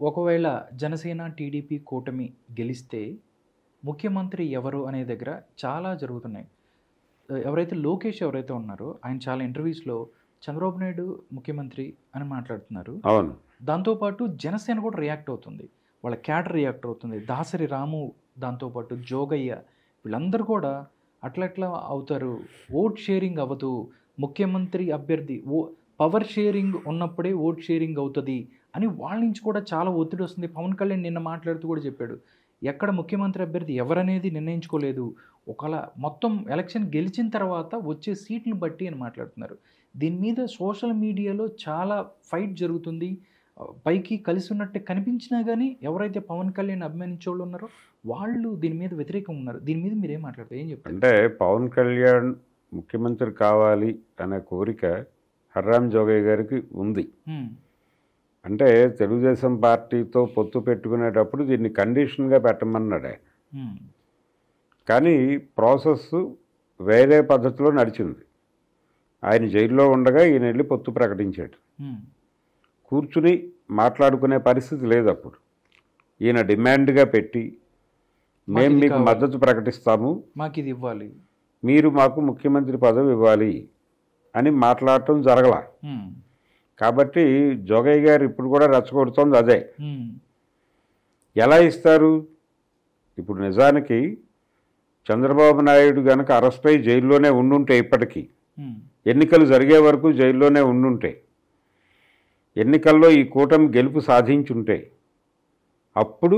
ఒకవేళ జనసేన టీడీపీ కూటమి గెలిస్తే ముఖ్యమంత్రి ఎవరు అనే దగ్గర చాలా జరుగుతున్నాయి ఎవరైతే లోకేష్ ఎవరైతే ఉన్నారో ఆయన చాలా ఇంటర్వ్యూస్లో చంద్రబాబు నాయుడు ముఖ్యమంత్రి అని మాట్లాడుతున్నారు అవును దాంతోపాటు జనసేన కూడా రియాక్ట్ అవుతుంది వాళ్ళ క్యాడర్ రియాక్ట్ అవుతుంది దాసరి రాము దాంతోపాటు జోగయ్య వీళ్ళందరూ కూడా అట్లట్లా అవుతారు ఓట్ షేరింగ్ అవ్వదు ముఖ్యమంత్రి అభ్యర్థి ఓ పవర్ షేరింగ్ ఉన్నప్పుడే ఓట్ షేరింగ్ అవుతుంది అని వాళ్ళ నుంచి కూడా చాలా ఒత్తిడి వస్తుంది పవన్ కళ్యాణ్ నిన్న మాట్లాడుతూ కూడా చెప్పాడు ఎక్కడ ముఖ్యమంత్రి అభ్యర్థి ఎవరనేది నిర్ణయించుకోలేదు ఒకవేళ మొత్తం ఎలక్షన్ గెలిచిన తర్వాత వచ్చే సీట్లను బట్టి అని మాట్లాడుతున్నారు దీని మీద సోషల్ మీడియాలో చాలా ఫైట్ జరుగుతుంది పైకి కలిసి ఉన్నట్టే కనిపించినా కానీ ఎవరైతే పవన్ కళ్యాణ్ అభిమానించే వాళ్ళు ఉన్నారో వాళ్ళు దీని మీద వ్యతిరేకం ఉన్నారు దీని మీద మీరు ఏం మాట్లాడతారు ఏం చెప్తారు అంటే పవన్ కళ్యాణ్ ముఖ్యమంత్రి కావాలి అనే కోరిక హర్రామ్ జోగయ్య గారికి ఉంది హ్మ్. అంటే తెలుగుదేశం పార్టీతో పొత్తు పెట్టుకునేటప్పుడు దీన్ని కండిషన్గా పెట్టమన్నాడు ఆయన హ్మ్. కానీ ప్రాసెస్ వేరే పద్ధతిలో నడిచింది ఆయన జైల్లో ఉండగా ఈయన వెళ్ళి పొత్తు ప్రకటించాడు హ్మ్. కూర్చుని మాట్లాడుకునే పరిస్థితి లేదు అప్పుడు ఈయన డిమాండ్గా పెట్టి మేము ఇది మీకు కావాలి. మద్దతు ప్రకటిస్తాము మాకు ఇది ఇవ్వాలి మీరు మాకు ముఖ్యమంత్రి పదవి ఇవ్వాలి అని మాట్లాడటం జరగల హ్మ్. కాబట్టి జోగయ్య గారు ఇప్పుడు కూడా రెచ్చగొడుతోంది అదే హ్మ్. ఎలా ఇస్తారు ఇప్పుడు నిజానికి చంద్రబాబు నాయుడు గనక అరెస్ట్ అయి జైల్లోనే ఉండుంటే ఇప్పటికీ హ్మ్. ఎన్నికలు జరిగే వరకు జైల్లోనే ఉండుంటే ఎన్నికల్లో ఈ కూటమి గెలుపు సాధించుంటే అప్పుడు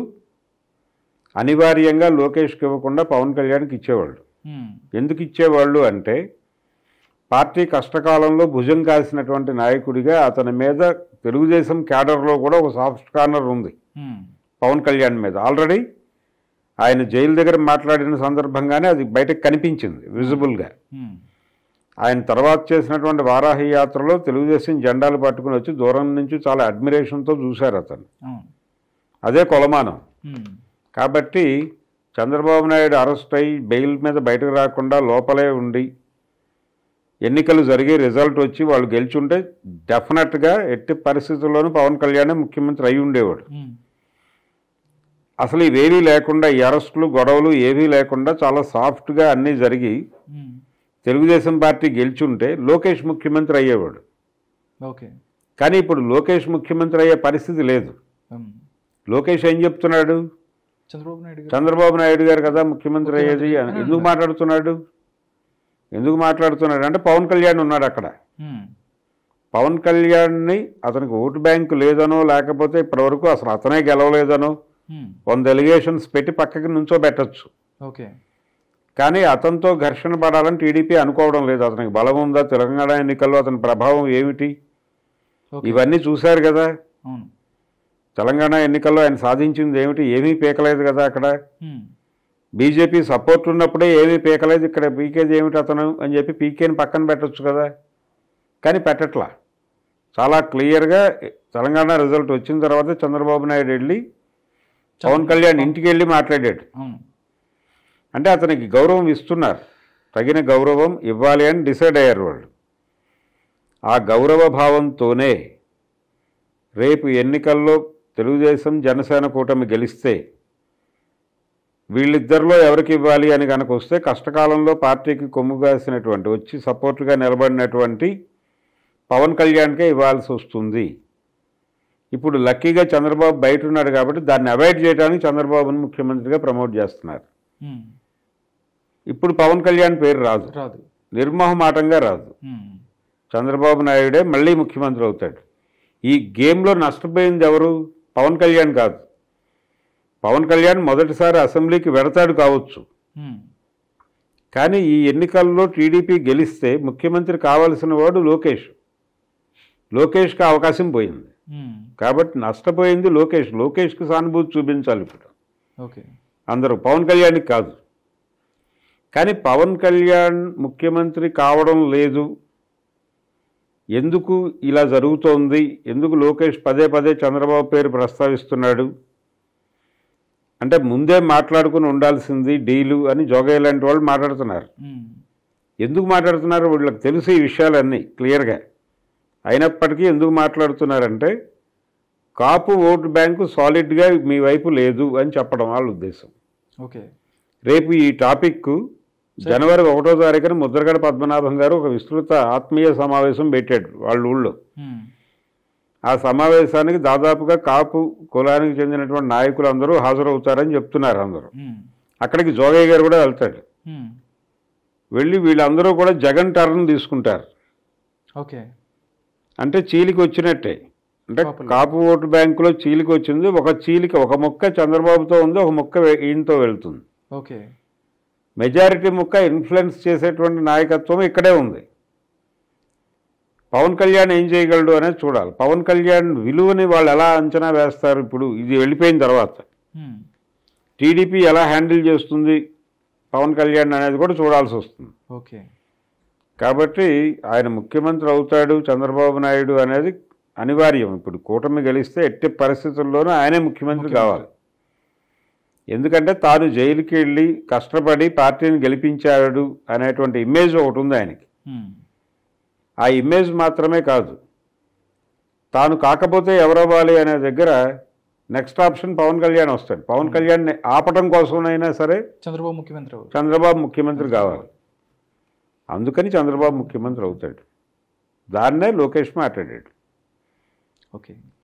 అనివార్యంగా లోకేష్కి ఇవ్వకుండా పవన్ కళ్యాణ్కి ఇచ్చేవాళ్ళు హ్మ్. ఎందుకు ఇచ్చేవాళ్ళు అంటే పార్టీ కష్టకాలంలో భుజం కాసినటువంటి నాయకుడిగా అతని మీద తెలుగుదేశం క్యాడర్లో కూడా ఒక సాఫ్ట్ కార్నర్ ఉంది హ్మ్. పవన్ కళ్యాణ్ మీద ఆల్రెడీ ఆయన జైలు దగ్గర మాట్లాడిన సందర్భంగానే అది బయటకు కనిపించింది విజిబుల్గా హ్మ్. ఆయన తర్వాత చేసినటువంటి వారాహి యాత్రలో తెలుగుదేశం జెండాలు పట్టుకుని వచ్చి దూరం నుంచి చాలా అడ్మిరేషన్తో చూశారు అతను అవును అదే కొలమానం హ్మ్. కాబట్టి చంద్రబాబు నాయుడు అరెస్ట్ అయ్యి బెయిల్ మీద బయటకు రాకుండా లోపలే ఉండి ఎన్నికలు జరిగి రిజల్ట్ వచ్చి వాళ్ళు గెలిచుంటే డెఫినెట్గా ఎట్టి పరిస్థితుల్లోనూ పవన్ కళ్యాణ్ ముఖ్యమంత్రి అయి ఉండేవాడు హ్మ్. అసలు ఇవేవీ లేకుండా ఈ అరెస్టులు గొడవలు ఏవీ లేకుండా చాలా సాఫ్ట్గా అన్నీ జరిగి హ్మ్. తెలుగుదేశం పార్టీ గెలిచుంటే లోకేష్ ముఖ్యమంత్రి అయ్యేవాడు ఓకే కానీ ఇప్పుడు లోకేష్ ముఖ్యమంత్రి అయ్యే పరిస్థితి లేదు హ్మ్. లోకేష్ ఏం చెప్తున్నాడు చంద్రబాబు నాయుడు గారు చంద్రబాబు నాయుడు గారు కదా ముఖ్యమంత్రి అయ్యేది అని అని ఎందుకు మాట్లాడుతున్నాడు ఎందుకు మాట్లాడుతున్నాడు అంటే పవన్ కళ్యాణ్ ఉన్నాడు అక్కడ హ్మ్. పవన్ కళ్యాణ్ని అతనికి ఓటు బ్యాంకు లేదనో లేకపోతే ఇప్పటివరకు అసలు అతనే గెలవలేదనో హ్మ్. వంద ఎలిగేషన్స్ పెట్టి పక్కకి నుంచో పెట్టచ్చు ఓకే కానీ అతనితో ఘర్షణ పడాలని టీడీపీ అనుకోవడం లేదు అతనికి బలం ఉందా తెలంగాణ ఎన్నికల్లో అతని ప్రభావం ఏమిటి ఓకే ఇవన్నీ చూశారు కదా అవును తెలంగాణ ఎన్నికల్లో ఆయన సాధించింది ఏమిటి ఏమీ పీకలేదు కదా అక్కడ హ్మ్. బీజేపీ సపోర్ట్ ఉన్నప్పుడే ఏమీ పీకలేదు ఇక్కడ పీకేది ఏమిటి అతను అని చెప్పి పీకేని పక్కన పెట్టొచ్చు కదా కానీ పెట్టట్లా చాలా క్లియర్గా తెలంగాణ రిజల్ట్ వచ్చిన తర్వాత చంద్రబాబు నాయుడు వెళ్ళి పవన్ కళ్యాణ్ ఇంటికి వెళ్ళి మాట్లాడాడు అవును అంటే అతనికి గౌరవం ఇస్తున్నారు తగిన గౌరవం ఇవ్వాలి అని డిసైడ్ అయ్యారు వాళ్ళు ఆ గౌరవ భావంతోనే రేపు ఎన్నికల్లో తెలుగుదేశం జనసేన కూటమి గెలిస్తే వీళ్ళిద్దరిలో ఎవరికి ఇవ్వాలి అని కనుక వస్తే కష్టకాలంలో పార్టీకి కొమ్ముగాసినటువంటి వచ్చి సపోర్ట్గా నిలబడినటువంటి పవన్ కళ్యాణ్కే ఇవ్వాల్సి వస్తుంది ఇప్పుడు లక్కీగా చంద్రబాబు బయట ఉన్నాడు కాబట్టి దాన్ని అవాయిడ్ చేయడానికి చంద్రబాబును ముఖ్యమంత్రిగా ప్రమోట్ చేస్తున్నారు హ్మ్. ఇప్పుడు పవన్ కళ్యాణ్ పేరు రాదు రాదు నిర్మోహమాటంగా రాదు హ్మ్. చంద్రబాబు నాయుడే మళ్ళీ ముఖ్యమంత్రి అవుతాడు ఈ గేమ్లో నష్టపోయింది ఎవరు పవన్ కళ్యాణ్ కాదు పవన్ కళ్యాణ్ మొదటిసారి అసెంబ్లీకి వెడతాడు కావచ్చు హ్మ్. కానీ ఈ ఎన్నికల్లో టీడీపీ గెలిస్తే ముఖ్యమంత్రి కావాల్సిన వాడు లోకేష్ లోకేష్కి అవకాశం పోయింది హ్మ్. కాబట్టి నష్టపోయింది లోకేష్ లోకేష్కి సానుభూతి చూపించాలి ఇప్పుడు ఓకే అందరూ పవన్ కళ్యాణ్కి కాదు కానీ పవన్ కళ్యాణ్ ముఖ్యమంత్రి కావడం లేదు ఎందుకు ఇలా జరుగుతోంది ఎందుకు లోకేష్ పదే పదే చంద్రబాబు పేరు ప్రస్తావిస్తున్నాడు అంటే ముందే మాట్లాడుకుని ఉండాల్సింది డీలు అని జోగయ్య లాంటి వాళ్ళు మాట్లాడుతున్నారు హ్మ్. ఎందుకు మాట్లాడుతున్నారు వీళ్ళకి తెలుసు ఈ విషయాలన్నీ క్లియర్గా అయినప్పటికీ ఎందుకు మాట్లాడుతున్నారంటే కాపు ఓటు బ్యాంకు సాలిడ్గా మీ వైపు లేదు అని చెప్పడం వాళ్ళ ఉద్దేశం ఓకే రేపు ఈ టాపిక్ జనవరి ఒకటో తారీఖున ముద్రగడ పద్మనాభం గారు ఒక విస్తృత ఆత్మీయ సమావేశం పెట్టాడు వాళ్ళ ఊళ్ళో ఉమ్, ఆ సమావేశానికి దాదాపుగా కాపు కులానికి చెందినటువంటి నాయకులు అందరూ హాజరవుతారని చెప్తున్నారు అందరూ ఉమ్, అక్కడికి జోగయ్య గారు కూడా వెళ్తాడు ఉమ్, వెళ్ళి వీళ్ళందరూ కూడా జగన్ టర్న్ తీసుకుంటారు ఓకే అంటే చీలికి వచ్చినట్టే అంటే కాపులు. కాపు ఓటు బ్యాంకులో చీలికి వచ్చింది ఒక చీలిక ఒక ముక్క చంద్రబాబుతో ఉంది ఒక ముక్క వే- ఈయనతో వెళ్తుంది ఓకే మెజారిటీ ముక్క ఇన్ఫ్లుయెన్స్ చేసేటువంటి నాయకత్వం ఇక్కడే ఉంది పవన్ కళ్యాణ్ ఏం చేయగలడు అనేది చూడాలి పవన్ కళ్యాణ్ విలువని వాళ్ళు ఎలా అంచనా వేస్తారు ఇప్పుడు ఇది వెళ్ళిపోయిన తర్వాత ఉమ్, టీడీపీ ఎలా హ్యాండిల్ చేస్తుంది పవన్ కళ్యాణ్ అనేది కూడా చూడాల్సి వస్తుంది ఓకే కాబట్టి ఆయన ముఖ్యమంత్రి అవుతాడు చంద్రబాబు నాయుడు అనేది అనివార్యం ఇప్పుడు కూటమి గెలిస్తే ఎట్టి పరిస్థితుల్లోనూ ఆయనే ముఖ్యమంత్రి కావాలి ఎందుకంటే తాను జైలుకి వెళ్ళి కష్టపడి పార్టీని గెలిపించాడు అనేటువంటి ఇమేజ్ ఒకటి ఉంది ఆయనకి ఉమ్, ఆ ఇమేజ్ మాత్రమే కాదు తాను కాకపోతే ఎవరవ్వాలి అనే దగ్గర నెక్స్ట్ ఆప్షన్ పవన్ కళ్యాణ్ వస్తాడు పవన్ కళ్యాణ్ ఆపటం కోసమైనా సరే చంద్రబాబు ముఖ్యమంత్రి అవ్వరు. చంద్రబాబు ముఖ్యమంత్రి కావాలి అందుకని చంద్రబాబు ముఖ్యమంత్రి అవుతాడు దాన్నే లోకేష్ మాట్లాడాడు ఓకే